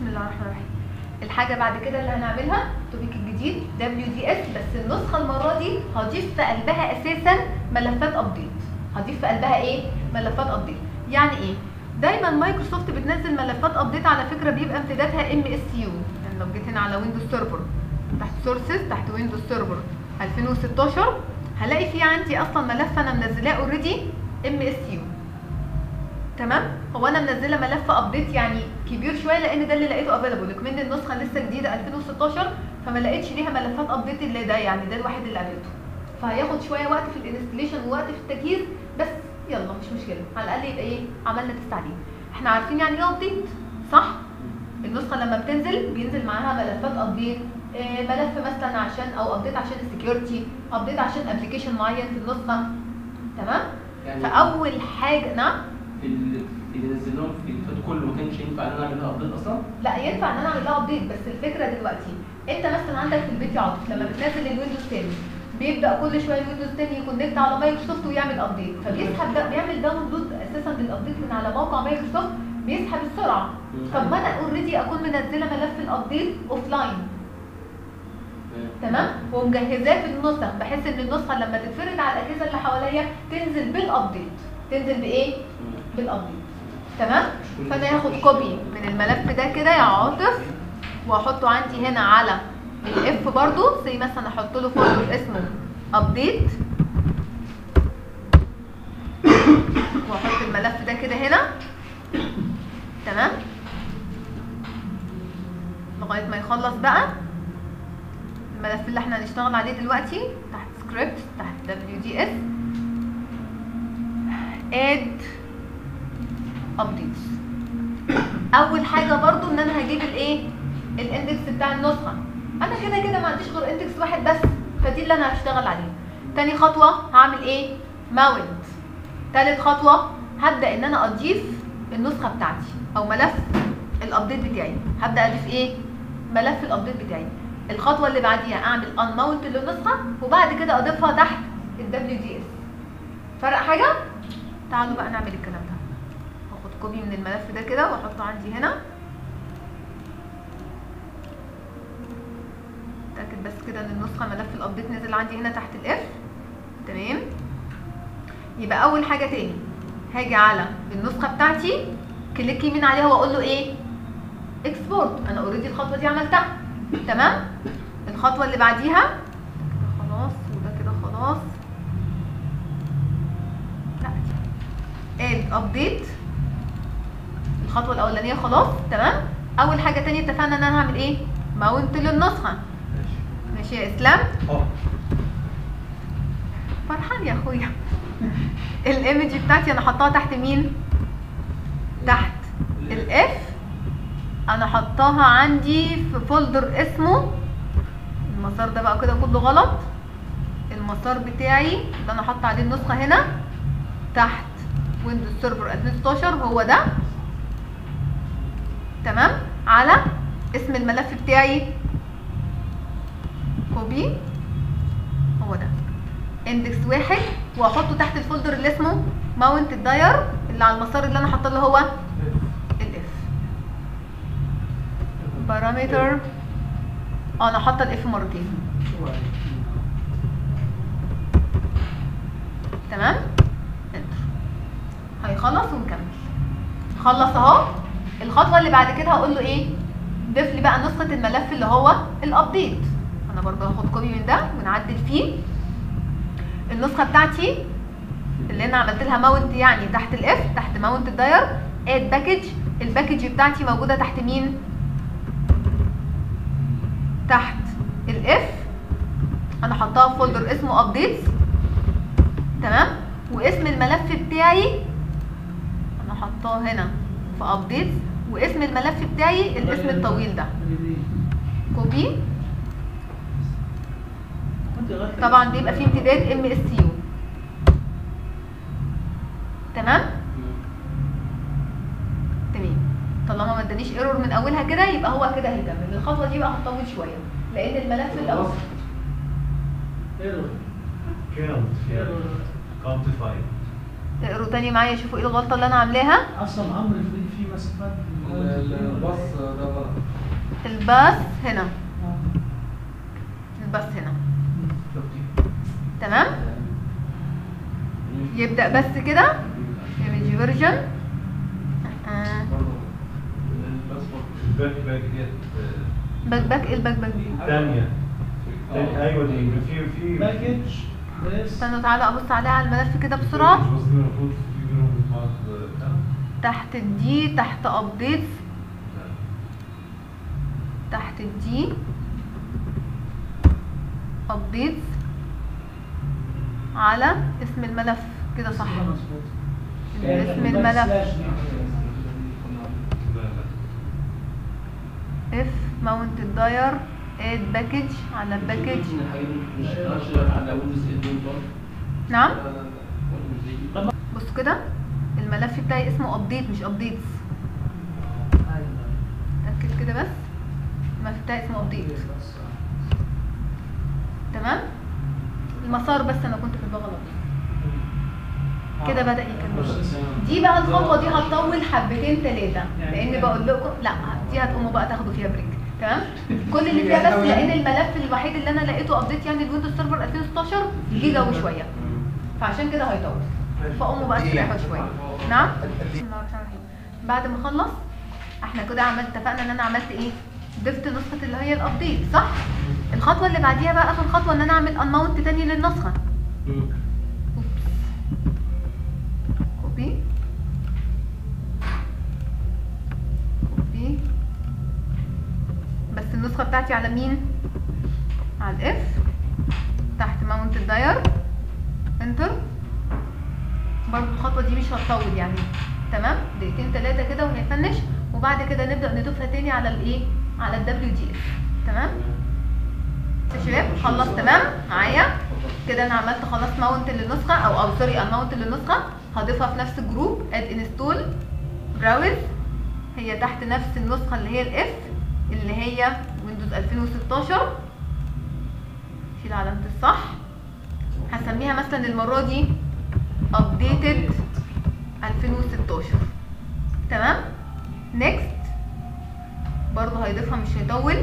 بسم الله الرحمن الرحيم الحاجة بعد كده اللي هنعملها التوبيك الجديد دبليو دي اس بس النسخة المرة دي هضيف في قلبها اساسا ملفات ابديت هضيف في قلبها ايه؟ ملفات ابديت يعني ايه؟ دايما مايكروسوفت بتنزل ملفات ابديت على فكرة بيبقى امتدادها ام اس يو يعني لو جيت هنا على ويندوز سيرفر تحت سورسز تحت ويندوز سيرفر 2016 هلاقي في عندي اصلا ملف انا منزلاه اوريدي ام اس يو تمام هو انا منزله ملف ابديت يعني كبير شويه لان ده اللي لقيته افيلابل كمان النسخه لسه جديده 2016 فما لقيتش ليها ملفات ابديت اللي ده يعني ده الواحد اللي قابلته فهياخد شويه وقت في الانستليشن ووقت في التجهيز بس يلا مش مشكله على الاقل يبقى ايه عملنا تيست عليه احنا عارفين يعني ايه ابديت صح النسخه لما بتنزل بينزل معاها ملفات ابديت إيه ملف مثلا عشان او ابديت عشان السكيورتي ابديت عشان ابلكيشن معين في النسخه تمام يعني فاول حاجه نعم في ال- في اللي نزلناهم في الكود كله ما كانش ينفع ان انا اعمل لها ابديت اصلا لا ينفع ان انا اعمل لها ابديت بس الفكره دلوقتي انت مثلا عندك في البيت يا عاطف لما بتنزل الويندوز 10 بيبدا كل شويه الويندوز 10 يكونكت على مايكروسوفت ويعمل ابديت فبيسحب بقى بيعمل داونلود اساسا للابديت من على موقع مايكروسوفت بيسحب السرعه طب ما انا اوريدي اكون منزله ملف الابديت اوف لاين تمام ومجهزاه في النسخ بحيث ان النسخه لما تتفرد على الاجهزه اللي حواليا تنزل بالابديت تنزل بايه بالابديت تمام فانا هاخد كوبي من الملف ده كده يا عاطف واحطه عندي هنا على الاف برضو زي مثلا احط له فولدر اسمه ابديت واحط الملف ده كده هنا تمام لغايه ما يخلص بقى الملف اللي احنا هنشتغل عليه دلوقتي تحت سكريبت تحت دبليو دي اس اد ابديتس اول حاجه برضو ان انا هجيب الايه الاندكس بتاع النسخه انا كده كده ما عنديش غير اندكس واحد بس فدي اللي انا هشتغل عليه تاني خطوه هعمل ايه ماونت تالت خطوه هبدا ان انا اضيف النسخه بتاعتي او ملف الابديت بتاعي هبدا اضيف ايه ملف الابديت بتاعي الخطوه اللي بعديها اعمل ان ماونت للنسخه وبعد كده اضيفها تحت الدبليو دي اس فرق حاجه تعالوا بقى نعمل الكلام ده هاخد كوبي من الملف ده كده واحطه عندي هنا اتاكد بس كده ان النسخه ملف الابديت نزل عندي هنا تحت الاف تمام يبقى اول حاجه تاني هاجي على النسخه بتاعتي كليك يمين عليها واقول له ايه اكسبورت انا اوريدي الخطوه دي عملتها تمام الخطوه اللي بعديها كده خلاص وده كده خلاص لا اد ابديت الخطوه الاولانيه خلاص تمام اول حاجه تانية اتفقنا ان انا هعمل ايه ماونت للنسخه ماشي يا اسلام اه فرحان يا اخويا الايمج بتاعتي انا حطاها تحت مين تحت الاف انا حطاها عندي في فولدر اسمه المسار ده بقى كده كله غلط المسار بتاعي اللي انا حاطه عليه النسخه هنا تحت ويندوز سيرفر 2016 هو ده تمام على اسم الملف بتاعي كوبي هو ده اندكس واحد واحطه تحت الفولدر اللي اسمه ماونت داير اللي على المسار اللي انا حاطه اللي هو الاف بارامتر انا حاطه الاف مرتين تمام انتر هيخلص ونكمل خلص اهو الخطوه اللي بعد كده هقول له ايه ضيف لي بقى نسخه الملف اللي هو الابديت انا برضه هاخد كوبي من ده ونعدل فيه النسخه بتاعتي اللي انا عملت لها ماونت يعني تحت الاف تحت ماونت الداير اد باكج الباكج بتاعتي موجوده تحت مين تحت الاف انا حطاها في فولدر اسمه ابديتس تمام واسم الملف بتاعي انا حطاه هنا في ابديتس واسم الملف بتاعي الاسم الطويل ده كوبي طبعا بيبقى فيه امتداد ام اس يو تمام تمام طالما ما ادانيش ايرور من اولها كده يبقى هو كده هيكمل الخطوه دي بقى هتطول شويه لان الملف الاول كاونت كاونت فايل اقروا تاني معايا شوفوا ايه الغلطه اللي انا عاملاها اصلا عمرو في في مسافات الباص ده غلط الباس هنا الباس هنا تمام يبدأ بس كده image version آه. الباك باك ديت آه، باك باك ايه الباك باك دي ثانية ثانية ايوه دي في في باكج بس استنوا تعالى ابص عليها على الملف كده بسرعة مش قصدي المفروض في بينهم بعض بتاع تحت الدي تحت ابديتس تحت الدي ابديتس على اسم الملف كده صح اسم الملف لا لا اف ماونت داير اد باكج على باكج نعم بص كده الملف بتاعي اسمه ابديت مش ابديتس اتاكد كده بس الملف بتاعي اسمه ابديت تمام المسار بس انا كنت في الغلط كده بدا يكمل دي بقى الخطوه دي هتطول حبتين ثلاثه لان بقول لكم لا دي هتقوموا بقى تاخدوا فيها بريك تمام كل اللي فيها بس لان الملف الوحيد اللي انا لقيته ابديت يعني الويندوز سيرفر 2016 جيجا وشويه فعشان كده هيطول فقوموا بقى استريحوا شويه نعم بسم الله الرحمن الرحيم بعد ما اخلص احنا كده عملت اتفقنا ان انا عملت ايه ضفت نسخه اللي هي الابديت صح الخطوه اللي بعديها بقى اخر خطوه ان انا اعمل انماونت تاني للنسخه كوبي كوبي بس النسخة بتاعتي على مين؟ على الاف تحت ماونت الداير انتر برضو الخطوة دي مش هتطول يعني تمام دقيقتين تلاتة كده وهيفنش وبعد كده نبدأ نضيفها تاني على الايه؟ على الدبليو دي اف تمام؟ يا شباب خلص تمام معايا كده انا عملت خلاص ماونت للنسخه او او سوري الماونت للنسخه هضيفها في نفس الجروب اد انستول براوز هي تحت نفس النسخه اللي هي الاف اللي هي ويندوز 2016 شيل علامه الصح هسميها مثلا المره دي updated 2016 تمام next برضه هيضيفها مش هيطول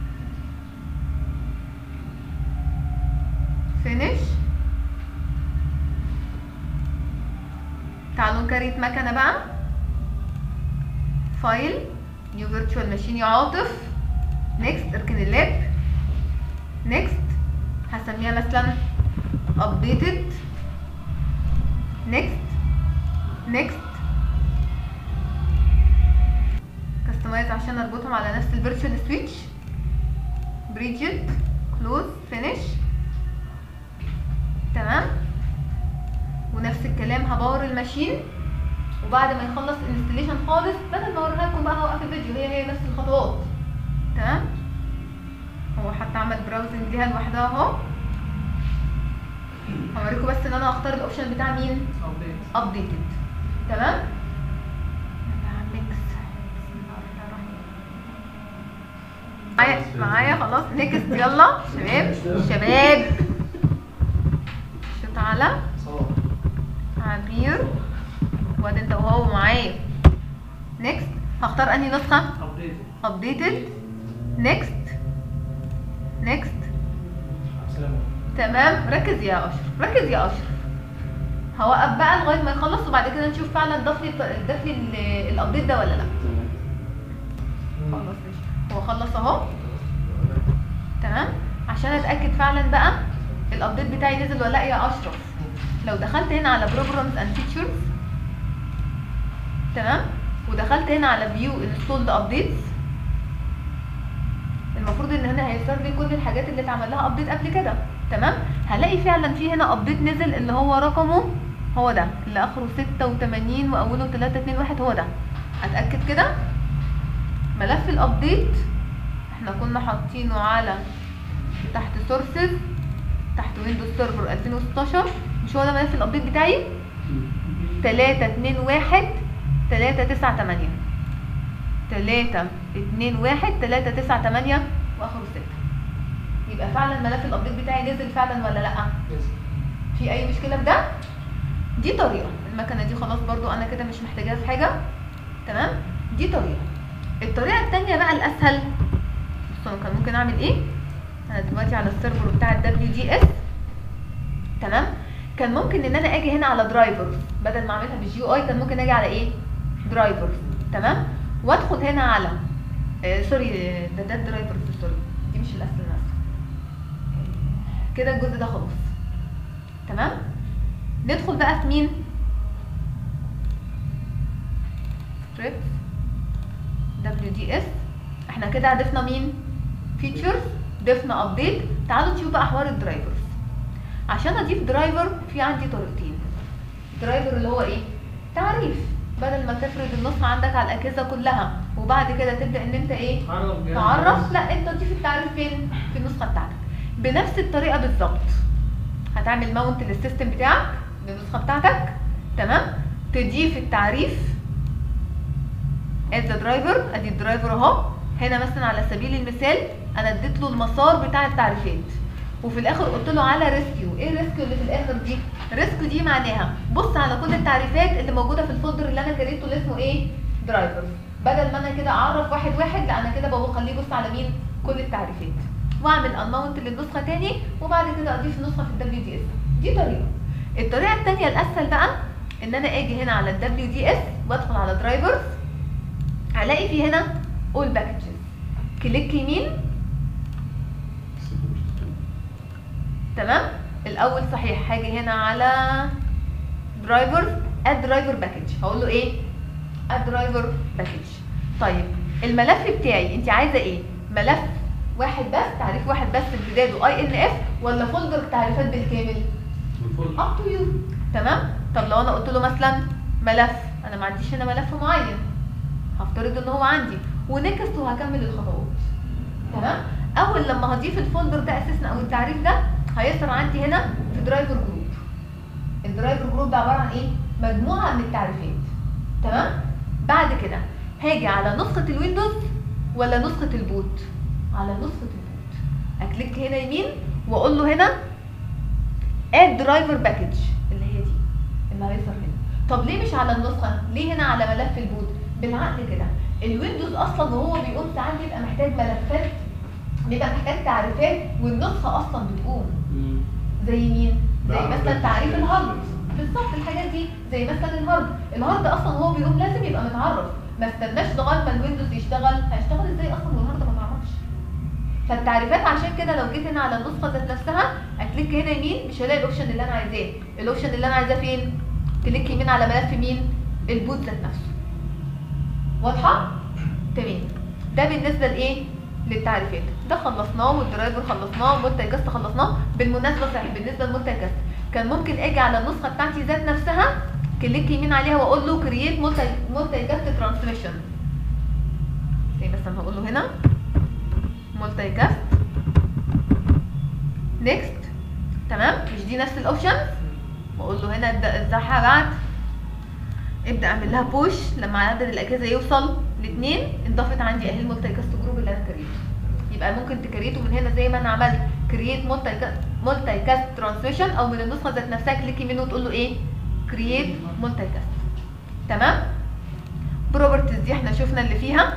finish تعالوا نكريت مكنه بقى فايل نيو فيرتشوال ماشين يا عاطف نيكست اركن اللاب نيكست هسميها مثلا updated next next كاستمايز عشان اربطهم على نفس الفيرتشوال سويتش بريجيت كلوز فينيش تمام ونفس الكلام هباور الماشين وبعد ما يخلص الانستليشن خالص بدل ما اوريها لكم بقى هوقف الفيديو هي هي نفس الخطوات تمام هو حتى عمل براوزنج ليها لوحدها اهو هوريكم بس ان انا اختار الاوبشن بتاع مين ابديتد تمام ميكس بسم الله الرحمن الرحيم معايا معايا خلاص نيكست يلا شباب شباب شوت على عبير واد انت وهو معايا نيكست هختار انهي نسخه updated next next تمام ركز يا اشرف ركز يا اشرف هوقف بقى لغايه ما يخلص وبعد كده نشوف فعلا ضاف لي ضاف لي ال- الابديت ده ولا لا خلص ماشي هو خلص اهو تمام عشان اتاكد فعلا بقى الابديت بتاعي نزل ولا لا يا اشرف لو دخلت هنا على programs and features تمام ودخلت هنا على view installed updates المفروض ان هنا هيظهر لي كل الحاجات اللي اتعمل لها ابديت قبل كده تمام هلاقي فعلا في هنا ابديت نزل اللي هو رقمه هو ده اللي اخره 86 واوله 321 هو ده اتاكد كده ملف الابديت احنا كنا حاطينه على تحت سورسز تحت ويندوز سيرفر 2016 مش هو ده ملف الابديت بتاعي 321 398 3 2 1 3 9 8 واخره 6 يبقى فعلا ملف الابديت بتاعي نزل فعلا ولا لا في اي مشكله في ده دي طريقه المكنه دي خلاص برضو انا كده مش محتاجاها في حاجه تمام دي طريقه الطريقه التانية بقى الاسهل كان ممكن اعمل ايه انا دلوقتي على السيرفر بتاع الدبليو دي اس تمام كان ممكن ان انا اجي هنا على درايفرز بدل ما اعملها بالجي اي كان ممكن اجي على ايه درايفرز تمام وادخل هنا على آه سوري آه، ده ده الدرايفرز سوري دي مش الاصل نفسه كده الجزء ده خلاص تمام ندخل بقى في مين scripts WDS احنا كده ضفنا مين features ضفنا ابديت تعالوا نشوف بقى حوار الدرايفرز عشان اضيف درايفر في عندي طريقتين درايفر اللي هو ايه تعريف بدل ما تفرد النسخه عندك على الاجهزه كلها وبعد كده تبدا ان انت ايه تعرف جهاز تعرف لا انت تضيف التعريف فين في النسخه بتاعتك بنفس الطريقه بالظبط هتعمل ماونت للسيستم بتاعك للنسخه بتاعتك تمام تضيف التعريف as a driver ادي الدرايفر اهو هنا مثلا على سبيل المثال انا اديت له المسار بتاع التعريفات وفي الاخر قلت له على ريسكيو ايه الريسكيو اللي في الاخر دي ريسكيو دي معناها بص على كل التعريفات اللي موجوده في الفولدر اللي انا كريته اللي اسمه ايه درايفرز بدل ما انا كده اعرف واحد واحد لا انا كده بقول خليه يبص على مين كل التعريفات واعمل انماونت للنسخه تاني وبعد كده اضيف النسخه في الدبليو دي اس دي طريقه الطريقه الثانيه الاسهل بقى ان انا اجي هنا على الدبليو دي اس وادخل على درايفرز هلاقي في هنا اول باكجز كليك يمين تمام الاول صحيح هاجي هنا على درايفر اد درايفر باكج هقول له ايه اد درايفر باكج طيب الملف بتاعي انت عايزه ايه ملف واحد بس تعريف واحد بس امتداده اي ان اف ولا فولدر تعريفات بالكامل اب تو يو تمام طب لو انا قلت له مثلا ملف انا ما عنديش هنا ملف معين هفترض ان هو عندي ونكست وهكمل الخطوات تمام اول لما هضيف الفولدر ده اساسا او التعريف ده هيظهر عندي هنا في درايفر جروب الدرايفر جروب ده عباره عن ايه مجموعه من التعريفات تمام بعد كده هاجي على نسخه الويندوز ولا نسخه البوت على نسخه البوت اكليك هنا يمين واقول له هنا اد درايفر باكج اللي هي دي اللي هيظهر هنا طب ليه مش على النسخه ليه هنا على ملف البوت بالعقل كده الويندوز اصلا وهو بيقوم ساعات بيبقى محتاج ملفات بيبقى محتاج تعريفات والنسخه اصلا بتقوم مم. زي مين زي بعمل مثلا بس تعريف كده. الهارد بالظبط الحاجات دي زي مثلا الهارد الهارد اصلا هو بيقوم لازم يبقى متعرف ما استناش لغايه ما الويندوز يشتغل هيشتغل ازاي اصلا والهارد ما تعرفش فالتعريفات عشان كده لو جيت هنا على النسخه ذات نفسها اكليك هنا يمين مش هلاقي الاوبشن اللي انا عايزاه الاوبشن اللي انا عايزاه فين كليك يمين على ملف مين البوت ذات نفسه واضحه تمام ده بالنسبه لايه للتعريفات ده خلصناه والدرايفر خلصناه والمولتي كاست خلصناه بالمناسبه صحيح بالنسبه للمولتي كاست كان ممكن اجي على النسخه بتاعتي ذات نفسها كليك يمين عليها واقول له كرييت مولتي كاست ترانسميشن زي مثلا هقول له هنا مولتي كاست نيكست تمام مش دي نفس الاوبشن واقول له هنا ابدا ازاحها بعد ابدا اعمل لها بوش لما عدد الاجهزه يوصل لاثنين انضافت عندي اهي المولتي كاست جروب اللي انا كريته يبقى ممكن تكريته من هنا زي ما انا عملت كرييت مولتي كاست ترانسميشن او من النسخه ذات نفسها كليك يمين وتقول له ايه كرييت مولتي كاست تمام بروبرتيز دي احنا شفنا اللي فيها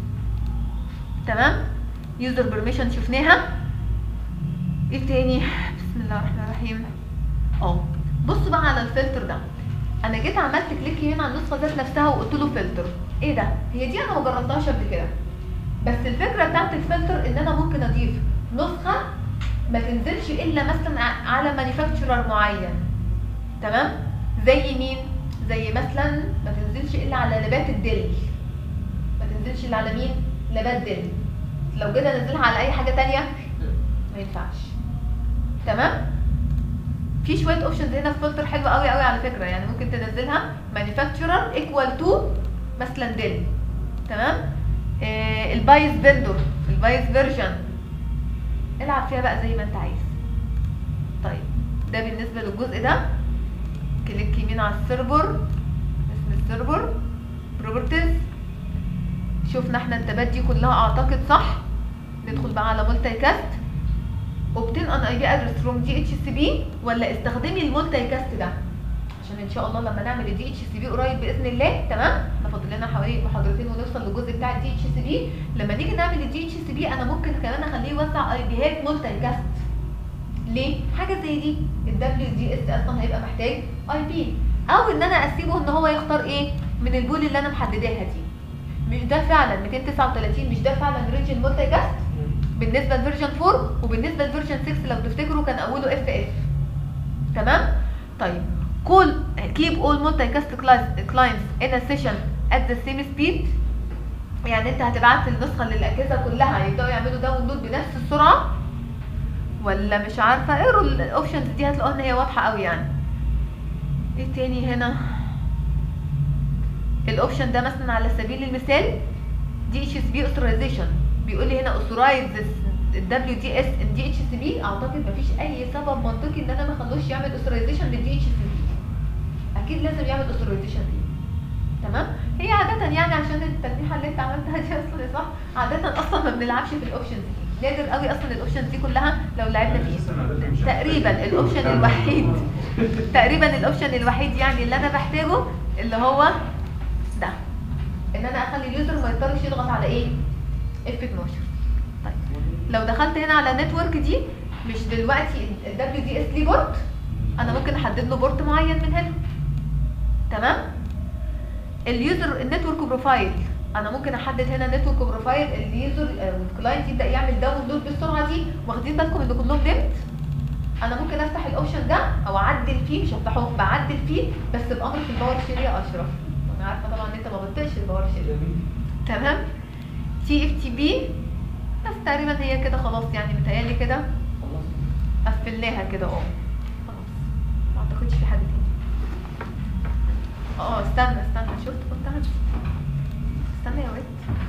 تمام يوزر بيرميشن شفناها ايه تاني بسم الله الرحمن الرحيم اه بص بقى على الفلتر ده انا جيت عملت كليك يمين على النسخه ذات نفسها وقلت له فلتر ايه ده هي دي انا ما جربتهاش قبل كده بس الفكره بتاعت الفلتر ان انا ممكن اضيف نسخه ما تنزلش الا مثلا ع- على مانيفاكتشرر معين تمام زي مين زي مثلا ما تنزلش الا على لابات الدل ما تنزلش الا على مين لابات دل لو جيت انزلها على اي حاجه تانية ما ينفعش تمام في شويه اوبشنز هنا في فلتر حلوه قوي قوي على فكره يعني ممكن تنزلها مانيفاكتشرر ايكوال تو مثلا ديل تمام آه البايس فيندور البايس فيرجن العب فيها بقى زي ما انت عايز طيب ده بالنسبه للجزء ده كليك يمين على السيرفر اسم السيرفر بروبرتيز شفنا احنا التبات دي كلها اعتقد صح ندخل بقى على مولتي كاست اوبتين ان اي بي ادرس فروم دي اتش سي بي ولا استخدمي المولتي كاست ده عشان ان شاء الله لما نعمل الدي اتش سي بي قريب باذن الله تمام احنا فاضل لنا حوالي محاضرتين ونوصل للجزء بتاع الدي اتش سي بي لما نيجي نعمل الدي اتش سي بي انا ممكن كمان اخليه يوزع اي بيهات مولتي كاست ليه حاجه زي دي الدبليو دي اس اصلا هيبقى محتاج اي بي او ان انا اسيبه ان هو يختار ايه من البول اللي انا محدداها دي مش ده فعلا 239 مش ده فعلا رينج المولتي كاست بالنسبه لفيرجن 4 وبالنسبه لفيرجن 6 لو تفتكروا كان اوله اف اف تمام طيب call keep all multicast cli- clients in a session at the same speed يعني انت هتبعت النسخه للاجهزه كلها يبداوا يعملوا داونلود بنفس السرعه ولا مش عارفه اقروا الاوبشنز دي هتلاقوها ان هي واضحه قوي يعني ايه تاني هنا الاوبشن ده مثلا على سبيل المثال دي اتش اس بي اوثرايزيشن بيقول لي هنا اوثرايز الدبليو دي اس ان دي اتش سي بي اعتقد مفيش اي سبب منطقي ان انا ما اخلوش يعمل اوثرايزيشن للدي اتش سي بي اكيد لازم يعمل اوثرايزيشن ليه تمام هي عاده يعني عشان التلميحه اللي انت عملتها دي اصلا صح عاده اصلا ما بنلعبش في الاوبشنز دي نادر قوي اصلا الاوبشنز دي كلها لو لعبنا فيها تقريبا الاوبشن الوحيد تقريبا الاوبشن الوحيد يعني اللي انا بحتاجه اللي هو ده ان انا اخلي اليوزر ما يضطرش يضغط على ايه اف 12 طيب لو دخلت هنا على نتورك دي مش دلوقتي الدبليو دي اس ليه بورت انا ممكن احدد له بورت معين من هنا تمام اليوزر النتورك بروفايل انا ممكن احدد هنا نتورك بروفايل اليوزر والكلاينت يبدا يعمل داونلود بالسرعه دي واخدين بالكم ان كلهم ديمت انا ممكن افتح الاوبشن ده او اعدل فيه مش هفتحه بعدل فيه بس بامر في الباور شير يا اشرف انا عارفه طبعا ان انت ما بتطيقش الباور شير تمام تي اف تي بي بس تقريبا هي كده خلاص يعني متهيألي كده خلاص قفلناها كده اه خلاص ما اعتقدش في حاجه تاني اه استنى استنى شفت قلتها استنى يا واد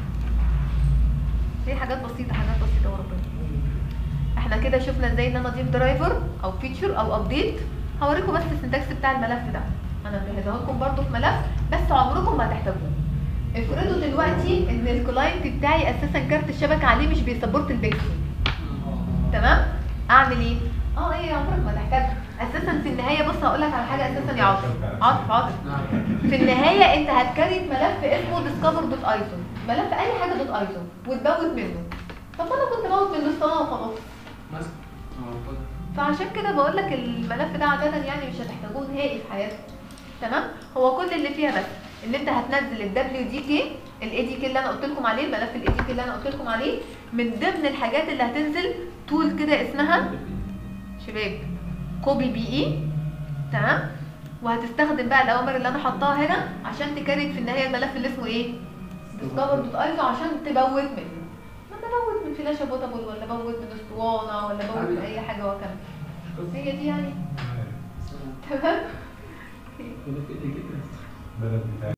هي حاجات بسيطه حاجات بسيطه وربنا احنا كده شفنا ازاي ان انا اضيف درايفر او فيتشر او ابديت هوريكم بس السنتكس بتاع الملف ده انا مجهزه لكم برده في ملف بس عمركم ما هتحتاجوه افرضوا دلوقتي ان الكلاينت بتاعي اساسا كارت الشبكه عليه مش بيسبورت البيكسل تمام اعمل ايه اه ايه عمرك ما تحتاجها اساسا في النهايه بص هقول لك على حاجه اساسا يا عاطف عاطف عاطف في النهايه انت هتكريت ملف اسمه discover دوت ايزون ملف اي حاجه دوت ايزون وتبوت منه طب ما انا كنت بوت منه الصناعه وخلاص مثلا اه اتفضل. فعشان كده بقول لك الملف ده عاده يعني مش هتحتاجوه نهائي في حياتك تمام هو كل اللي فيها بس ان انت هتنزل الدبليو دي كي الاي دي كي اللي انا قلت لكم عليه الملف الاي دي كي اللي انا قلت لكم عليه من ضمن الحاجات اللي هتنزل تول كده اسمها شباب كوبي بي اي تمام وهتستخدم بقى الاوامر اللي انا حطاها هنا عشان تكريت في النهايه الملف اللي اسمه ايه ديسكفر دوت ايزو عشان تبوت منه ما انا بوت من فلاشه بوتابل ولا بوت من اسطوانه ولا بوت من اي حاجه وكمل هي دي يعني تمام كده كده كده بلد بتاعي